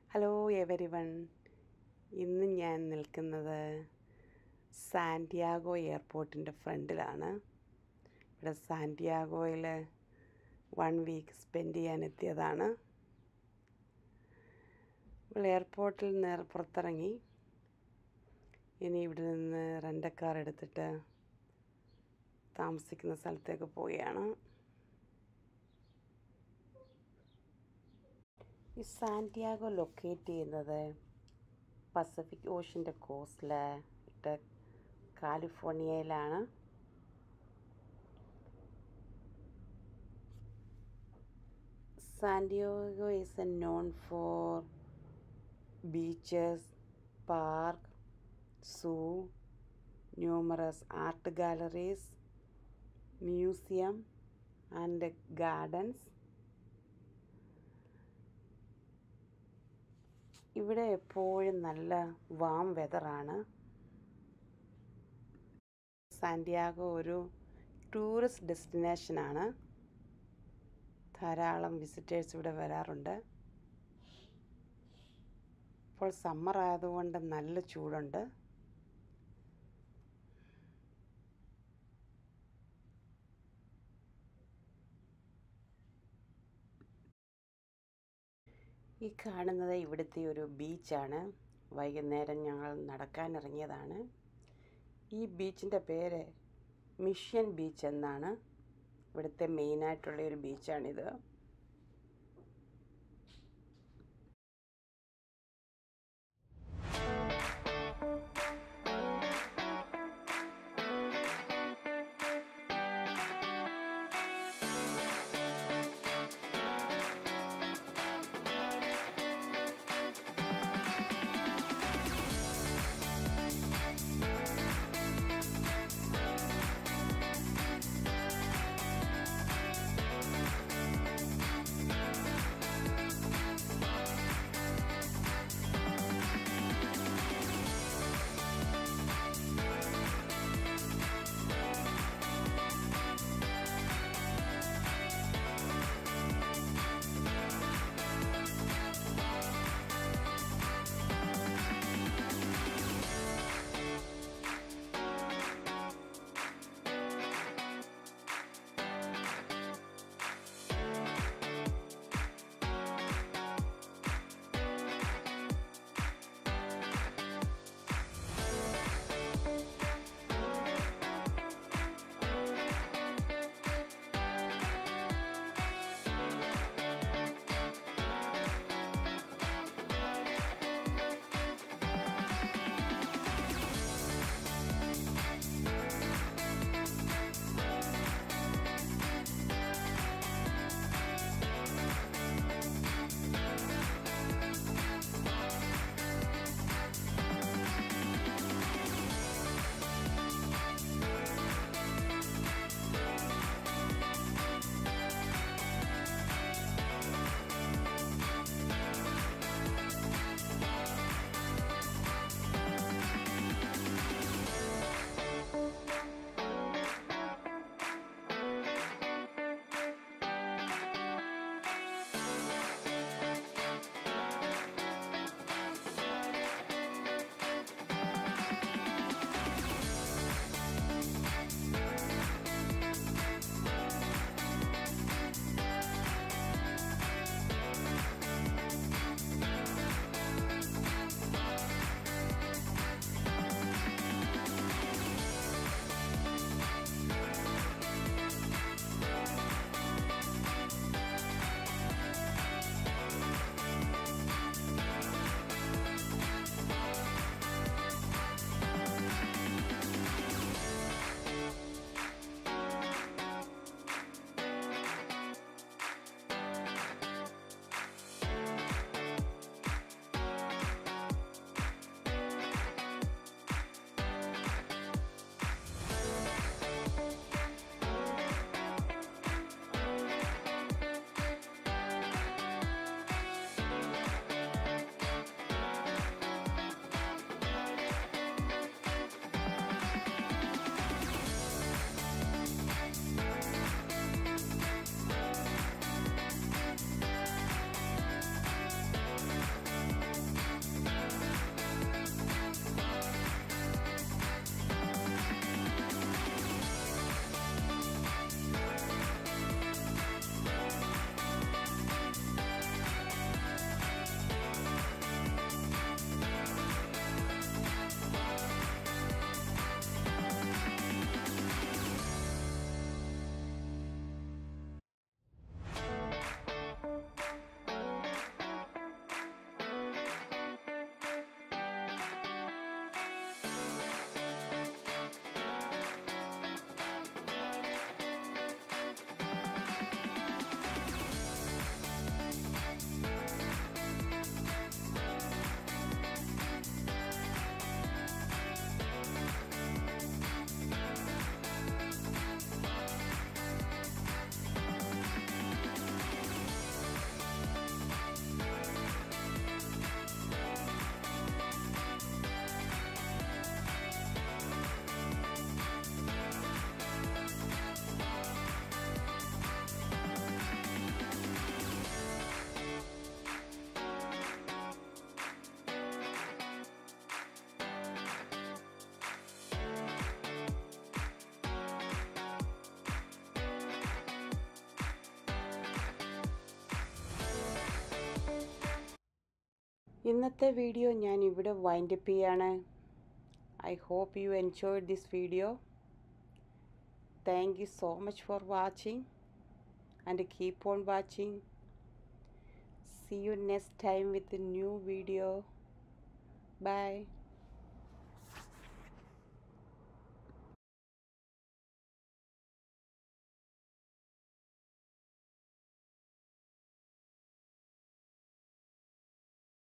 hello every one ഇന്ന് ഞാൻ നിൽക്കുന്നത് സാൻറ്റിയാഗോ എയർപോർട്ടിൻ്റെ ഫ്രണ്ടിലാണ് ഇവിടെ സാൻറ്റിയാഗോയിൽ വൺ വീക്ക് സ്പെൻഡ് ചെയ്യാൻ എത്തിയതാണ് ഇപ്പോൾ എയർപോർട്ടിൽ നിന്ന് പുറത്തിറങ്ങി ഇനി ഇവിടെ നിന്ന് റെൻ്റക്കാർ എടുത്തിട്ട് താമസിക്കുന്ന സ്ഥലത്തേക്ക് പോവുകയാണ് ഈ സാന്റിയാഗോ ലൊക്കേറ്റ് ചെയ്യുന്നത് പസഫിക് ഓഷ്യൻ്റെ കോസ്റ്റിലായിട്ട് കാലിഫോർണിയയിലാണ് San Diego is a known for beaches park zoo numerous art galleries museum and gardens ഇവിടെ എപ്പോഴും നല്ല വാം വെതറാണ് സാന്റിയാഗോ ഒരു ടൂറിസ്റ്റ് ഡെസ്റ്റിനേഷനാണ് ധാരാളം വിസിറ്റേഴ്സ് ഇവിടെ വരാറുണ്ട് ഇപ്പോൾ സമ്മർ ആയതുകൊണ്ട് നല്ല ചൂടുണ്ട് ഈ കാണുന്നത് ഇവിടുത്തെ ഒരു ബീച്ചാണ് വൈകുന്നേരം ഞങ്ങൾ നടക്കാൻ ഇറങ്ങിയതാണ് ഈ ബീച്ചിൻ്റെ പേര് മിഷൻ ബീച്ച് എന്നാണ് ഇവിടുത്തെ മെയിനായിട്ടുള്ള ഒരു ബീച്ചാണിത് ഇന്നത്തെ വീഡിയോ ഞാൻ ഇവിടെ വൈൻഡപ്പ് ചെയ്യാണ് I hope you enjoy this video thank you so much for watching and keep on watching see you next time with a new video bye